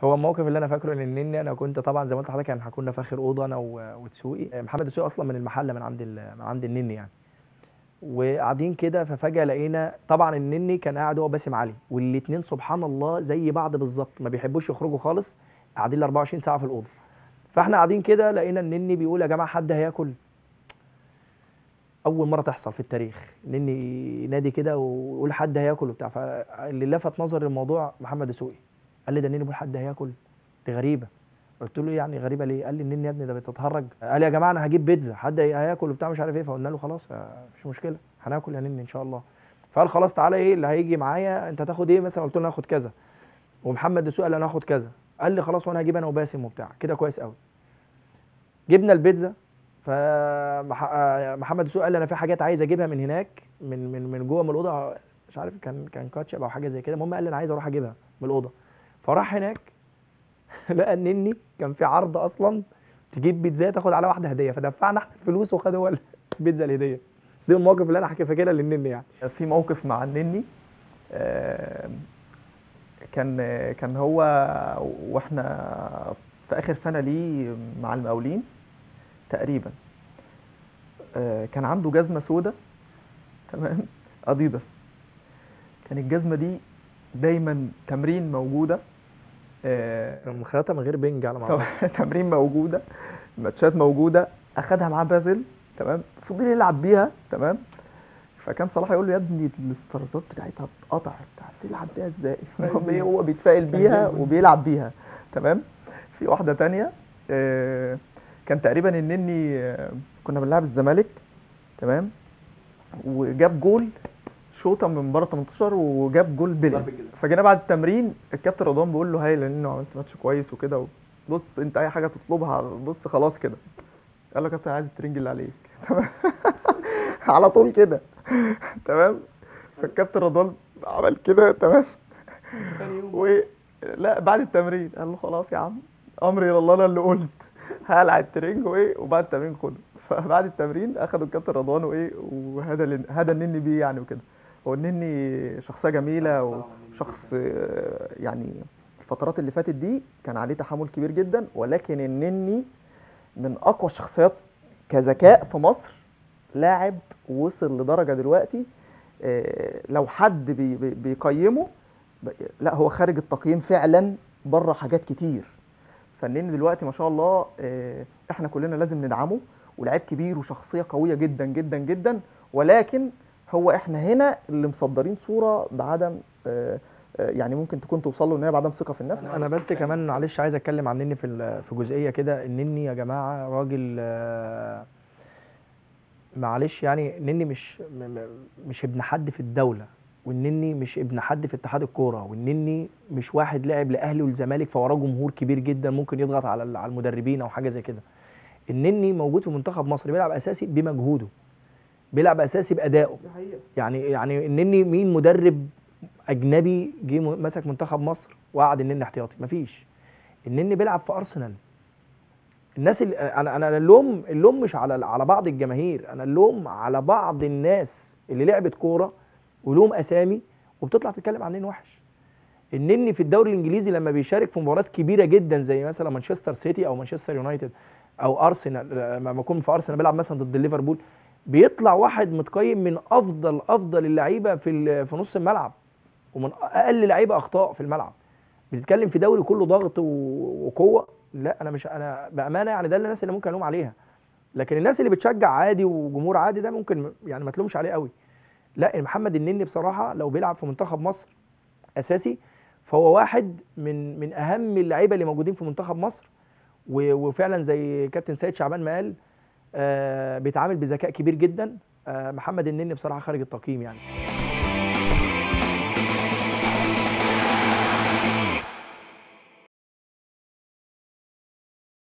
هو الموقف اللي انا فاكره ان النني انا كنت طبعا زي ما قلت لحضرتك كان كنا في اخر اوضه انا و- وتسوقي محمد السوقي اصلا من المحله من عند ال- من عند النني يعني وقاعدين كده ففجاه لقينا طبعا النني كان قاعد هو باسم علي والاثنين سبحان الله زي بعض بالظبط ما بيحبوش يخرجوا خالص قاعدين ال 24 ساعه في الاوضه فاحنا قاعدين كده لقينا النني بيقول يا جماعه حد هياكل اول مره تحصل في التاريخ النني ينادي كده ويقول حد هياكل وبتاع فاللي لفت نظر الموضوع محمد السوقي قال لي ده النني بيقول حد هياكل دي غريبه قلت له يعني غريبه ليه قال لي النني يا ابني ده بتتهرج قال لي يا جماعه انا هجيب بيتزا حد هياكل وبتاع مش عارف ايه فقلنا له خلاص آه، مفيش مشكله هناكل يا نني ان شاء الله فقال خلاص تعالى ايه اللي هيجي معايا انت هتاخد ايه مثلا قلت له انا هاخد كذا ومحمد السوقي قال لي انا هاخد كذا قال لي خلاص وانا هجيب انا وباسم وبتاع كده كويس قوي جبنا البيتزا فمحمد السوقي قال لي انا في حاجات عايز اجيبها من هناك من من من جوه من الاوضه مش عارف كان كان كاتشب او حاجه زي كده المهم قال لي انا عايز اروح اجيبها من الاوضه فراح هناك لقى النني كان في عرض اصلا تجيب بيتزا تاخد على واحده هديه فدفعنا احنا الفلوس وخد هو البيتزا الهديه دي المواقف اللي انا حكي فاكرها للنني يعني في موقف مع النني آه، كان كان هو واحنا في اخر سنه ليه مع المقاولين تقريبا آه، كان عنده جزمه سودة تمام اديداس كان الجزمه دي دايما تمرين موجوده آه، كان مخيطه من غير بنج على بعض تمرين موجوده ماتشات موجوده اخدها معاه بازل تمام فضل يلعب بيها تمام فكان صلاح يقول له يا ابني الاسترزات بتاعتها اتقطع انت هتلعب بيها ازاي؟ المهم ايه هو بيتفائل بيها وبيلعب بيها تمام في واحده تانية آه، كان تقريبا النني آه، كنا بنلعب الزمالك تمام وجاب جول شوطه من بره 18 وجاب جول بيلي فجينا بعد التمرين الكابتن رضوان بيقول له هايل لانه عملت ماتش كويس وكده بص انت اي حاجه تطلبها بص خلاص كده قال له يا كابتن عايز الترنج اللي عليك تمام على طول كده تمام فالكابتن رضوان عمل كده تمام و لا بعد التمرين قال له خلاص يا عم امري الى الله انا اللي قلت هقلع الترنج وايه وبعد التمرين خده فبعد التمرين اخدوا الكابتن رضوان وايه وهدى ال- هدى النني بيه يعني وكده هو النني شخصيه جميله وشخص آه، يعني الفترات اللي فاتت دي كان عليه تحمل كبير جدا ولكن النني من اقوى الشخصيات كذكاء في مصر لاعب وصل لدرجه دلوقتي آه، لو حد بي بي- بيقيمه ب- لا هو خارج التقييم فعلا بره حاجات كتير فالنني دلوقتي ما شاء الله آه، احنا كلنا لازم ندعمه ولاعيب كبير وشخصيه قويه جدا جدا جدا ولكن هو احنا هنا اللي مصدرين صوره بعدم آه، آه، يعني ممكن تكون توصل له ان هي بعدم ثقه في النفس انا بس كمان معلش عايز اتكلم عن النني في ال- في جزئيه كده النني يا جماعه راجل آه، معلش يعني النني مش م- م- مش ابن حد في الدوله والنني مش ابن حد في اتحاد الكوره والنني مش واحد لاعب لاهلي والزمالك فوراه جمهور كبير جدا ممكن يضغط على ال- على المدربين او حاجه زي كده النني موجود في منتخب مصر بيلعب اساسي بمجهوده بيلعب اساسي بادائه يعني يعني النني مين مدرب اجنبي جه م- مسك منتخب مصر وقعد النني احتياطي مفيش النني بيلعب في ارسنال الناس اللي انا انا اللوم اللوم مش على على بعض الجماهير انا اللوم على بعض الناس اللي لعبت كوره ولهم اسامي وبتطلع تتكلم عن النني وحش النني في الدوري الانجليزي لما بيشارك في مباريات كبيره جدا زي مثلا مانشستر سيتي او مانشستر يونايتد او ارسنال لما يكون في ارسنال بيلعب مثلا ضد ليفربول بيطلع واحد متقيم من افضل افضل اللعيبه في ال- في نص الملعب ومن اقل لعيبه اخطاء في الملعب بتتكلم في دوري كله ضغط و- وقوه لا انا مش انا بامانه يعني ده الناس اللي ممكن الوم عليها لكن الناس اللي بتشجع عادي وجمهور عادي ده ممكن م- يعني ما تلومش عليه قوي لا محمد النني بصراحه لو بيلعب في منتخب مصر اساسي فهو واحد من من اهم اللعيبه اللي موجودين في منتخب مصر و- وفعلا زي كابتن سيد شعبان ما قال آه بيتعامل بذكاء كبير جدا آه محمد النني بصراحه خارج التقييم يعني